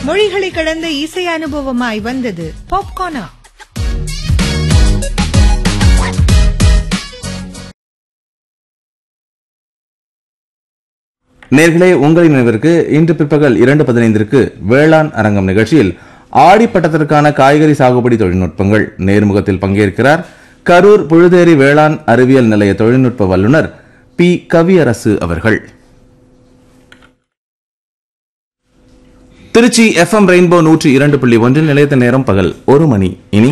மொழிகளை கடந்த இசை அனுபவமாய் வந்தது பாப்கார்னா நேர்களே உங்களின் நினைவிற்கு இன்று பிற்பகல் இரண்டு பதினைந்திற்கு வேளாண் அரங்கம் நிகழ்ச்சியில் ஆடிப்பட்டத்திற்கான காய்கறி சாகுபடி தொழில்நுட்பங்கள் நேர்முகத்தில் பங்கேற்கிறார் கரூர் புழுதேரி வேளாண் அறிவியல் நிலைய தொழில்நுட்ப வல்லுநர் பி கவியரசு அவர்கள் திருச்சி எஃப்எம் ரெயின்போ நூற்றி இரண்டு புள்ளி ஒன்றில் நிலையத்த நேரம் பகல் ஒரு மணி இனி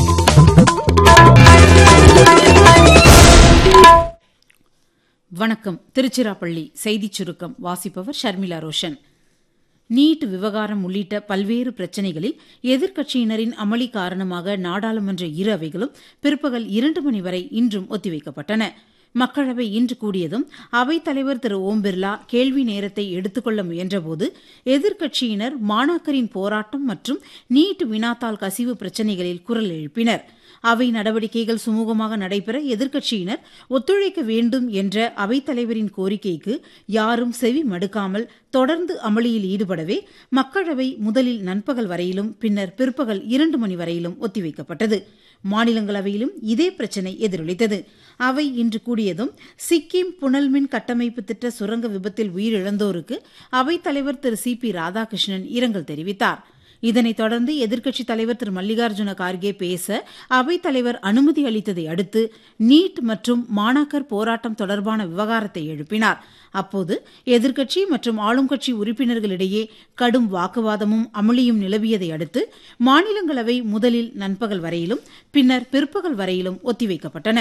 வணக்கம் திருச்சிராப்பள்ளி செய்திச் சுருக்கம் வாசிப்பவர் ஷர்மிளா ரோஷன் நீட் விவகாரம் உள்ளிட்ட பல்வேறு பிரச்சினைகளில் எதிர்க்கட்சியினரின் அமளி காரணமாக நாடாளுமன்ற இரு அவைகளும் பிற்பகல் இரண்டு மணி வரை இன்றும் ஒத்திவைக்கப்பட்டன மக்களவை இன்று கூடியதும் அவைத்தலைவர் திரு ஓம் பிர்லா கேள்வி நேரத்தை எடுத்துக்கொள்ள முயன்றபோது எதிர்க்கட்சியினர் மாணாக்கரின் போராட்டம் மற்றும் நீட் வினாத்தாள் கசிவு பிரச்சினைகளில் குரல் எழுப்பினர் அவை நடவடிக்கைகள் சுமூகமாக நடைபெற எதிர்க்கட்சியினர் ஒத்துழைக்க வேண்டும் என்ற அவைத்தலைவரின் கோரிக்கைக்கு யாரும் செவி மடுக்காமல் தொடர்ந்து அமளியில் ஈடுபடவே மக்களவை முதலில் நண்பகல் வரையிலும் பின்னர் பிற்பகல் இரண்டு மணி வரையிலும் ஒத்திவைக்கப்பட்டது மாநிலங்களவையிலும் இதே பிரச்சினை எதிரொலித்தது அவை இன்று கூடியதும் சிக்கிம் புனல்மின் கட்டமைப்பு திட்ட சுரங்க விபத்தில் உயிரிழந்தோருக்கு அவைத்தலைவர் திரு சி பி ராதாகிருஷ்ணன் இரங்கல் தெரிவித்தார் இதனைத் தொடர்ந்து எதிர்க்கட்சித் தலைவர் திரு மல்லிகார்ஜுன கார்கே பேச அவைத்தலைவர் அனுமதி அளித்ததை அடுத்து நீட் மற்றும் மாணாக்கர் போராட்டம் தொடர்பான விவகாரத்தை எழுப்பினார் அப்போது எதிர்க்கட்சி மற்றும் ஆளும் கட்சி உறுப்பினர்களிடையே கடும் வாக்குவாதமும் அமளியும் நிலவியதை அடுத்து மாநிலங்களவை முதலில் நண்பகல் வரையிலும் பின்னர் பிற்பகல் வரையிலும் ஒத்திவைக்கப்பட்டன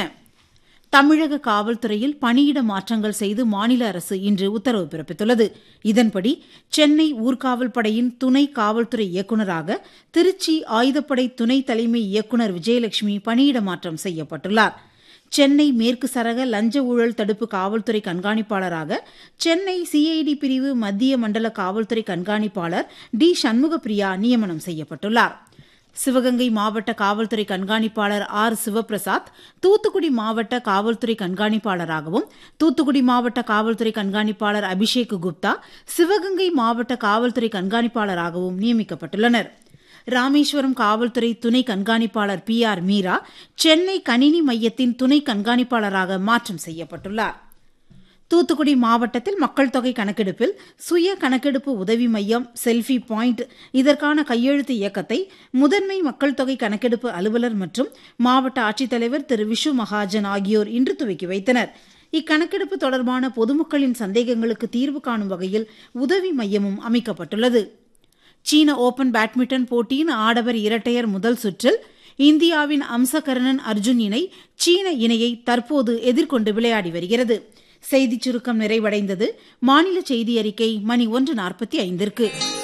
தமிழக காவல்துறையில் பணியிட மாற்றங்கள் செய்து மாநில அரசு இன்று உத்தரவு பிறப்பித்துள்ளது இதன்படி சென்னை ஊர்காவல் படையின் துணை காவல்துறை இயக்குநராக திருச்சி ஆயுதப்படை துணை தலைமை இயக்குநர் விஜயலட்சுமி பணியிட மாற்றம் செய்யப்பட்டுள்ளார் சென்னை மேற்கு சரக லஞ்ச ஊழல் தடுப்பு காவல்துறை கண்காணிப்பாளராக சென்னை சிஐடி பிரிவு மத்திய மண்டல காவல்துறை கண்காணிப்பாளர் டி சண்முகப்பிரியா நியமனம் செய்யப்பட்டுள்ளார் சிவகங்கை மாவட்ட காவல்துறை கண்காணிப்பாளர் ஆர் சிவபிரசாத் தூத்துக்குடி மாவட்ட காவல்துறை கண்காணிப்பாளராகவும் தூத்துக்குடி மாவட்ட காவல்துறை கண்காணிப்பாளர் அபிஷேக் குப்தா சிவகங்கை மாவட்ட காவல்துறை கண்காணிப்பாளராகவும் நியமிக்கப்பட்டுள்ளனர் ராமேஸ்வரம் காவல்துறை துணை கண்காணிப்பாளர் பி ஆர் மீரா சென்னை கணினி மையத்தின் துணை கண்காணிப்பாளராக மாற்றம் செய்யப்பட்டுள்ளார் தூத்துக்குடி மாவட்டத்தில் மக்கள் தொகை கணக்கெடுப்பில் சுய கணக்கெடுப்பு உதவி மையம் செல்ஃபி பாயிண்ட் இதற்கான கையெழுத்து இயக்கத்தை முதன்மை மக்கள் தொகை கணக்கெடுப்பு அலுவலர் மற்றும் மாவட்ட ஆட்சித்தலைவர் திரு விஷு மகாஜன் ஆகியோர் இன்று துவக்கி வைத்தனர் இக்கணக்கெடுப்பு தொடர்பான பொதுமக்களின் சந்தேகங்களுக்கு தீர்வு காணும் வகையில் உதவி மையமும் அமைக்கப்பட்டுள்ளது சீன ஓபன் பேட்மிண்டன் போட்டியின் ஆடவர் இரட்டையர் முதல் சுற்றில் இந்தியாவின் அம்சகரணன் அர்ஜுன் இணை சீன இணையை தற்போது எதிர்கொண்டு விளையாடி வருகிறது செய்திச் சுருக்கம் நிறைவடைந்தது மாநில செய்தி அறிக்கை மணி ஒன்று நாற்பத்தி ஐந்திற்கு